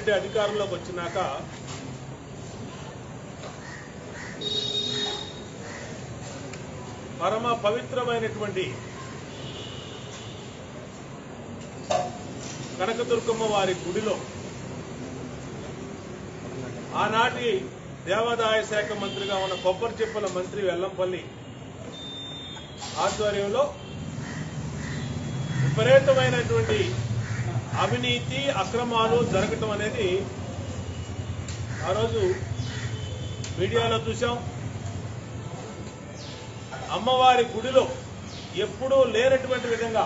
రెడ్డి అధికారంలోకి వచ్చినాక పరమ పవిత్రమైనటువంటి కనకదుర్గమ్మ వారి గుడిలో ఆనాటి దేవాదాయ శాఖ మంత్రిగా ఉన్న కొబ్బరి చెప్పుల మంత్రి వెల్లంపల్లి ఆధ్వర్యంలో విపరీతమైనటువంటి అవినీతి అక్రమాలు జరగటం అనేది ఆ రోజు మీడియాలో చూసాం అమ్మవారి గుడిలో ఎప్పుడూ లేనటువంటి విధంగా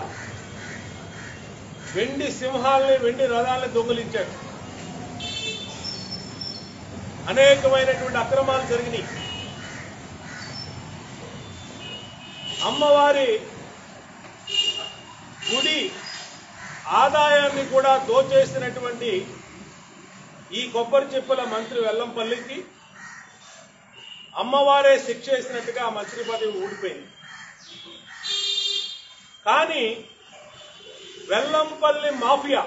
వెండి సింహాలని వెండి రథాలని దొంగిలించాడు అనేకమైనటువంటి అక్రమాలు జరిగినాయి అమ్మవారి గుడి ఆదాయాన్ని కూడా దోచేసినటువంటి ఈ కొబ్బరి చెప్పుల మంత్రి వెల్లంపల్లికి అమ్మవారే శిక్ష వేసినట్టుగా ఆ మంత్రి పదవి ఊడిపోయింది కానీ వెల్లంపల్లి మాఫియా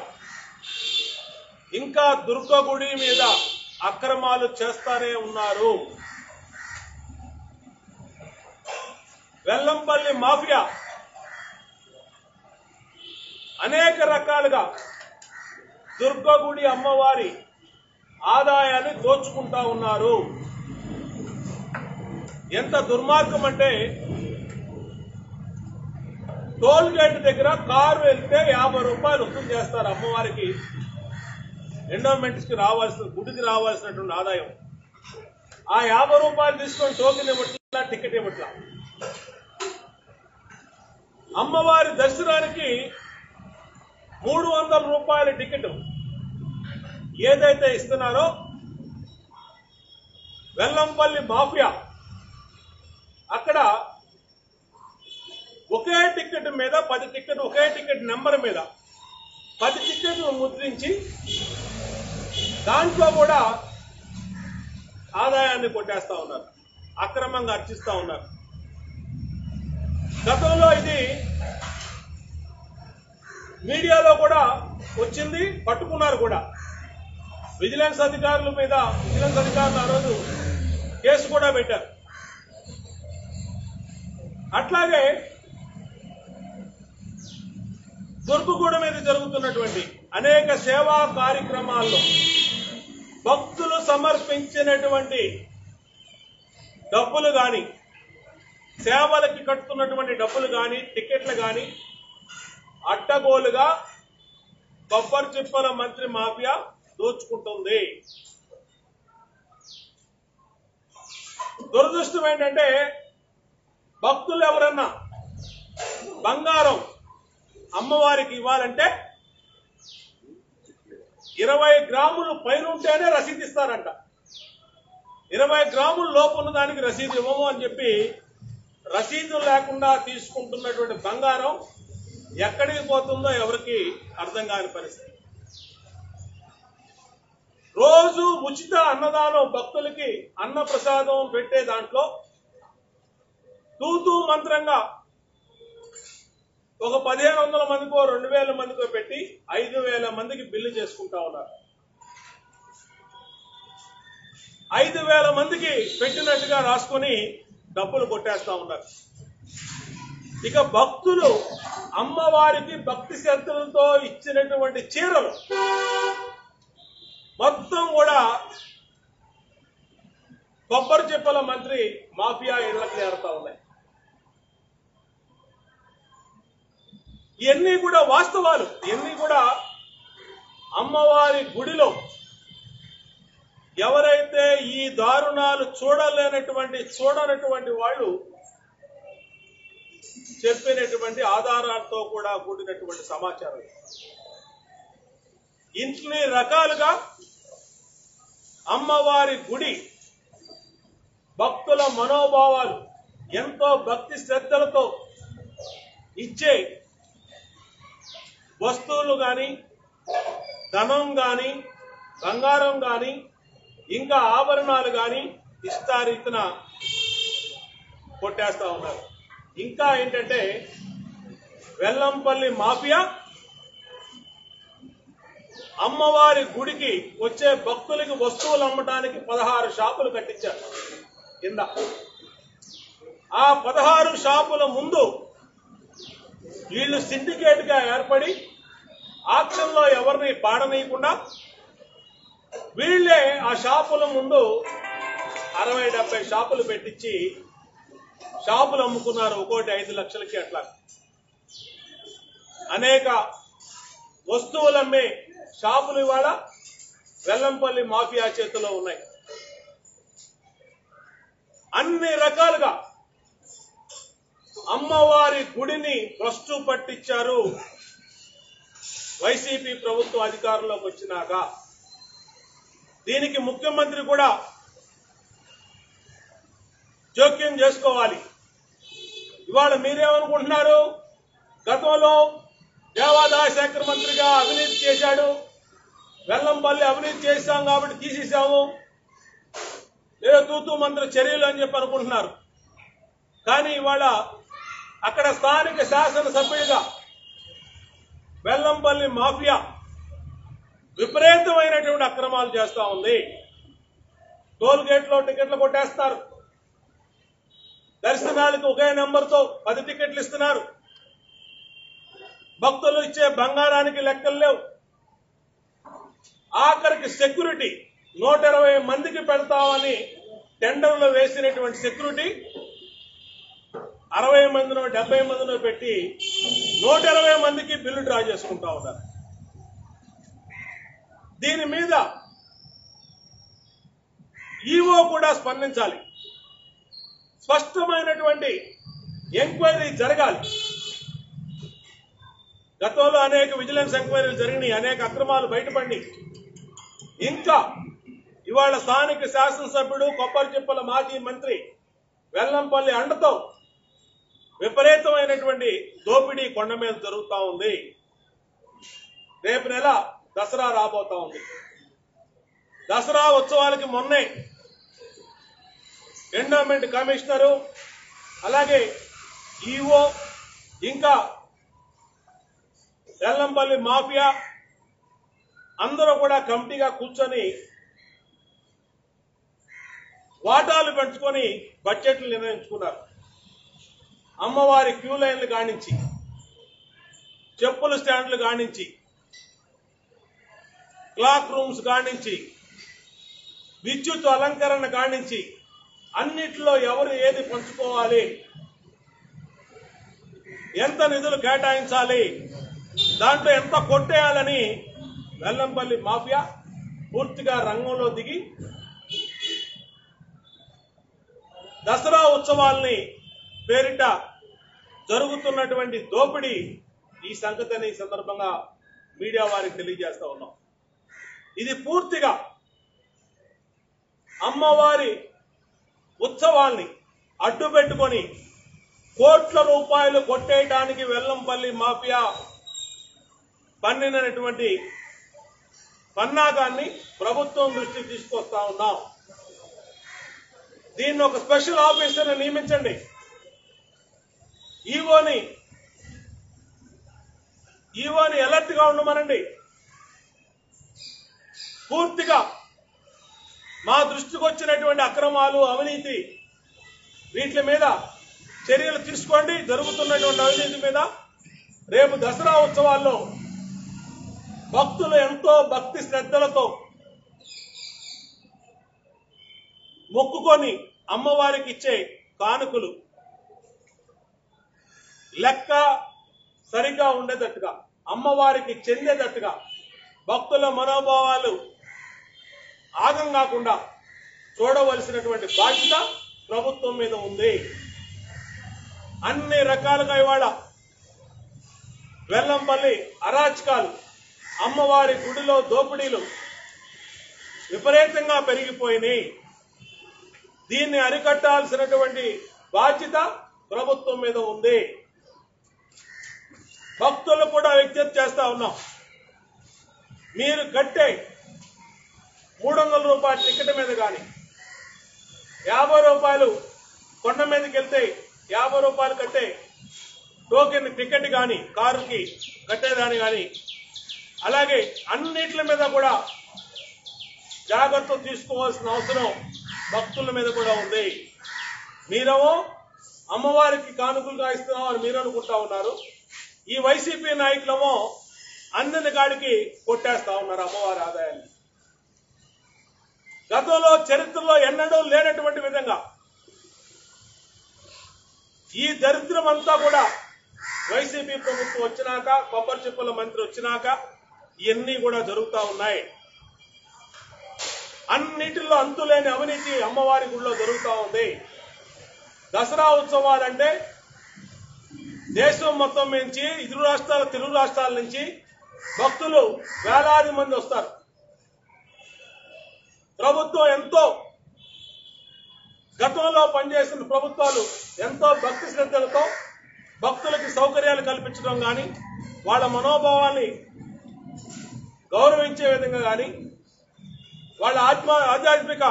ఇంకా దుర్గగుడి మీద అక్రమాలు చేస్తానే ఉన్నారు వెల్లంపల్లి మాఫియా అనేక రకాలుగా దుర్గగుడి అమ్మవారి ఆదాయాన్ని దోచుకుంటా ఉన్నారు ఎంత దుర్మార్గం అంటే టోల్ గేట్ దగ్గర కారు వెళ్తే యాభై రూపాయలు వసూలు చేస్తారు అమ్మవారికి ఎండోమెంట్స్ కి రావాల్సిన గుడికి రావాల్సినటువంటి ఆదాయం ఆ యాభై రూపాయలు తీసుకొని టోకెన్ ఇవ్వట్లా టికెట్ ఇవ్వట్లా అమ్మవారి దర్శనానికి మూడు వందల రూపాయల టికెట్ ఏదైతే ఇస్తున్నారో వెల్లంపల్లి మాఫియా అక్కడ ఒకే టికెట్ మీద పది టికెట్ ఒకే టికెట్ నెంబర్ మీద పది టికెట్లు ముద్రించి దాంట్లో కూడా ఆదాయాన్ని కొట్టేస్తా ఉన్నారు అక్రమంగా అర్చిస్తా ఉన్నారు గతంలో ఇది మీడియాలో కూడా వచ్చింది పట్టుకున్నారు కూడా విజిలెన్స్ అధికారుల మీద విజిలెన్స్ అధికారులు ఆ రోజు కేసు కూడా పెట్టారు అట్లాగే దుర్గగూడ మీద జరుగుతున్నటువంటి అనేక సేవా కార్యక్రమాల్లో భక్తులు సమర్పించినటువంటి డబ్బులు గాని సేవలకి కట్టుతున్నటువంటి డబ్బులు గాని టికెట్లు గాని అడ్డగోలుగా కొబ్బరి చిప్పల మంత్రి మాఫియా దోచుకుంటుంది దురదృష్టం ఏంటంటే భక్తులు ఎవరన్నా బంగారం అమ్మవారికి ఇవ్వాలంటే ఇరవై గ్రాములు పైన ఉంటేనే రసీదు ఇస్తారంట ఇరవై గ్రాముల లోపు ఉన్న దానికి రసీదు ఇవ్వము అని చెప్పి రసీదు లేకుండా తీసుకుంటున్నటువంటి బంగారం ఎక్కడికి పోతుందో ఎవరికి అర్థం కాని పరిస్థితి రోజు ఉచిత అన్నదానం భక్తులకి అన్న ప్రసాదం పెట్టే దాంట్లో తూతూ మంత్రంగా ఒక పదిహేను వందల మందికో రెండు వేల మందికో పెట్టి ఐదు వేల మందికి బిల్లు చేసుకుంటా ఉన్నారు ఐదు వేల మందికి పెట్టినట్టుగా రాసుకొని డబ్బులు కొట్టేస్తా ఉన్నారు ఇక భక్తులు అమ్మవారికి భక్తి శ్రద్ధలతో ఇచ్చినటువంటి చీరలు మొత్తం కూడా కొబ్బరి చెప్పల మంత్రి మాఫియా ఇళ్లకు చేరుతా ఉన్నాయి ఇవన్నీ కూడా వాస్తవాలు ఇవన్నీ కూడా అమ్మవారి గుడిలో ఎవరైతే ఈ దారుణాలు చూడలేనటువంటి చూడనటువంటి వాళ్ళు చెప్పినటువంటి ఆధారాలతో కూడా కూడినటువంటి సమాచారం ఇన్ని రకాలుగా అమ్మవారి గుడి భక్తుల మనోభావాలు ఎంతో భక్తి శ్రద్ధలతో ఇచ్చే వస్తువులు గాని ధనం గాని బంగారం గాని ఇంకా ఆభరణాలు గాని ఇష్టారీతిన కొట్టేస్తా ఉన్నారు ఇంకా ఏంటంటే వెల్లంపల్లి మాఫియా అమ్మవారి గుడికి వచ్చే భక్తులకి వస్తువులు అమ్మటానికి పదహారు షాపులు కట్టించారు కింద ఆ పదహారు షాపుల ముందు వీళ్ళు సిండికేట్ గా ఏర్పడి ఆక్షన్ లో ఎవరిని పాడనీయకుండా వీళ్ళే ఆ షాపుల ముందు అరవై డెబ్బై షాపులు పెట్టించి షాపులు అమ్ముకున్నారు ఒక్కోటి ఐదు లక్షలకి అట్లా అనేక వస్తువులు అమ్మే షాపులు ఇవాళ వెల్లంపల్లి మాఫియా చేతిలో ఉన్నాయి అన్ని రకాలుగా అమ్మవారి గుడిని భ్రష్టు పట్టించారు వైసీపీ ప్రభుత్వం అధికారంలోకి వచ్చినాక దీనికి ముఖ్యమంత్రి కూడా జోక్యం చేసుకోవాలి ఇవాళ మీరేమనుకుంటున్నారు గతంలో దేవాదాయ శాఖ మంత్రిగా అవినీతి చేశాడు వెల్లంపల్లి అవినీతి చేశాం కాబట్టి తీసేశాము ఏదో తూతూ మంత్రి చర్యలు అని చెప్పి అనుకుంటున్నారు కానీ ఇవాళ అక్కడ స్థానిక శాసనసభ్యుడిగా వెల్లంపల్లి మాఫియా విపరీతమైనటువంటి అక్రమాలు చేస్తా ఉంది టోల్ గేట్ లో టికెట్లు కొట్టేస్తారు దర్శనాలకు ఒకే నెంబర్తో పది టికెట్లు ఇస్తున్నారు భక్తులు ఇచ్చే బంగారానికి లెక్కలు లేవు ఆఖరికి సెక్యూరిటీ నూట ఇరవై మందికి పెడతామని టెండర్లో వేసినటువంటి సెక్యూరిటీ అరవై మందినో డెబ్బై మందినో పెట్టి నూట ఇరవై మందికి బిల్లు డ్రా చేసుకుంటా ఉన్నారు దీని మీద ఈవో కూడా స్పందించాలి స్పష్టమైనటువంటి ఎంక్వైరీ జరగాలి గతంలో అనేక విజిలెన్స్ ఎంక్వైరీలు జరిగినాయి అనేక అక్రమాలు బయటపడి ఇంకా ఇవాళ స్థానిక శాసనసభ్యుడు కొబ్బరి చిప్పల మాజీ మంత్రి వెల్లంపల్లి అండతో విపరీతమైనటువంటి దోపిడీ కొండ మీద జరుగుతా ఉంది రేపు నెల దసరా రాబోతా ఉంది దసరా ఉత్సవాలకి మొన్నే ఎండోమెంట్ కమిషనరు అలాగే ఈఓ ఇంకా ఎల్లంపల్లి మాఫియా అందరూ కూడా కమిటీగా కూర్చొని వాటాలు పెంచుకొని బడ్జెట్లు నిర్ణయించుకున్నారు అమ్మవారి క్యూ లైన్లు కానించి చెప్పుల స్టాండ్లు కానించి క్లాక్ రూమ్స్ కానించి విద్యుత్ అలంకరణ కానించి అన్నిట్లో ఎవరు ఏది పంచుకోవాలి ఎంత నిధులు కేటాయించాలి దాంట్లో ఎంత కొట్టేయాలని వెల్లంపల్లి మాఫియా పూర్తిగా రంగంలో దిగి దసరా ఉత్సవాల్ని పేరిట జరుగుతున్నటువంటి దోపిడీ ఈ సంగతిని ఈ సందర్భంగా మీడియా వారికి తెలియజేస్తా ఉన్నాం ఇది పూర్తిగా అమ్మవారి ఉత్సవాల్ని అడ్డు పెట్టుకొని కోట్ల రూపాయలు కొట్టేయడానికి వెల్లంపల్లి మాఫియా పన్నినటువంటి పన్నాగాన్ని ప్రభుత్వం దృష్టికి తీసుకొస్తా ఉన్నాం దీన్ని ఒక స్పెషల్ ఆఫీసర్ని నియమించండి ఈవోని ఈవోని అలర్ట్ గా ఉండమనండి పూర్తిగా మా దృష్టికి వచ్చినటువంటి అక్రమాలు అవినీతి వీటి మీద చర్యలు తీసుకోండి జరుగుతున్నటువంటి అవినీతి మీద రేపు దసరా ఉత్సవాల్లో భక్తులు ఎంతో భక్తి శ్రద్ధలతో మొక్కుకొని అమ్మవారికి ఇచ్చే కానుకలు లెక్క సరిగా ఉండేటట్టుగా అమ్మవారికి చెందేటట్టుగా భక్తుల మనోభావాలు ఆగం కాకుండా చూడవలసినటువంటి బాధ్యత ప్రభుత్వం మీద ఉంది అన్ని రకాలుగా ఇవాళ వెల్లంపల్లి అరాచకాలు అమ్మవారి గుడిలో దోపిడీలు విపరీతంగా పెరిగిపోయినాయి దీన్ని అరికట్టాల్సినటువంటి బాధ్యత ప్రభుత్వం మీద ఉంది భక్తులు కూడా విజ్ఞప్తి చేస్తా ఉన్నాం మీరు కట్టే మూడు వందల రూపాయల టికెట్ మీద కానీ యాభై రూపాయలు కొండ మీదకి వెళ్తే యాభై రూపాయలు కట్టే టోకెన్ టికెట్ కానీ కారుకి కట్టేదాని కానీ అలాగే అన్నిట్ల మీద కూడా జాగ్రత్తలు తీసుకోవాల్సిన అవసరం భక్తుల మీద కూడా ఉంది మీరేమో అమ్మవారికి కానుకలుగా ఇస్తున్నామని మీరు అనుకుంటా ఉన్నారు ఈ వైసీపీ నాయకులేమో అందిన గాడికి కొట్టేస్తా ఉన్నారు అమ్మవారి ఆదాయాన్ని గతంలో చరిత్రలో ఎన్నడూ లేనటువంటి విధంగా ఈ దరిద్రం అంతా కూడా వైసీపీ ప్రభుత్వం వచ్చినాక కొబ్బరి చెప్పుల మంత్రి వచ్చినాక ఇవన్నీ కూడా జరుగుతూ ఉన్నాయి అన్నిటిలో అంతులేని అవినీతి అమ్మవారి గుడిలో జరుగుతూ ఉంది దసరా ఉత్సవాలంటే దేశం మొత్తం నుంచి ఇరు రాష్ట్రాల తెలుగు రాష్ట్రాల నుంచి భక్తులు వేలాది మంది వస్తారు ప్రభుత్వం ఎంతో గతంలో పనిచేసిన ప్రభుత్వాలు ఎంతో భక్తి శ్రద్ధలతో భక్తులకి సౌకర్యాలు కల్పించడం కానీ వాళ్ళ మనోభావాన్ని గౌరవించే విధంగా కానీ వాళ్ళ ఆత్మ ఆధ్యాత్మిక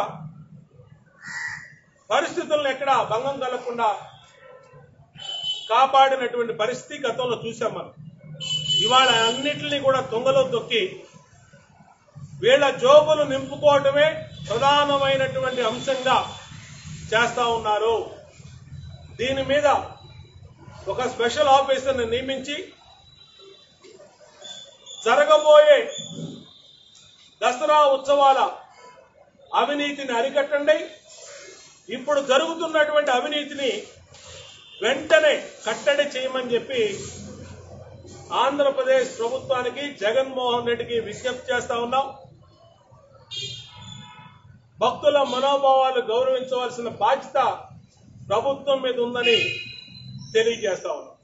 పరిస్థితులను ఎక్కడ భంగం కలగకుండా కాపాడినటువంటి పరిస్థితి గతంలో చూసాం మనం ఇవాళ అన్నిటినీ కూడా తొంగలో తొక్కి వీళ్ళ జోబులు నింపుకోవటమే ప్రధానమైనటువంటి అంశంగా చేస్తా ఉన్నారు దీని మీద ఒక స్పెషల్ ఆఫీసర్ని నియమించి జరగబోయే దసరా ఉత్సవాల అవినీతిని అరికట్టండి ఇప్పుడు జరుగుతున్నటువంటి అవినీతిని వెంటనే కట్టడి చేయమని చెప్పి ఆంధ్రప్రదేశ్ ప్రభుత్వానికి జగన్మోహన్ రెడ్డికి విజ్ఞప్తి చేస్తా ఉన్నాం భక్తుల మనోభావాలు గౌరవించవలసిన బాధ్యత ప్రభుత్వం మీద ఉందని తెలియజేస్తా ఉన్నాం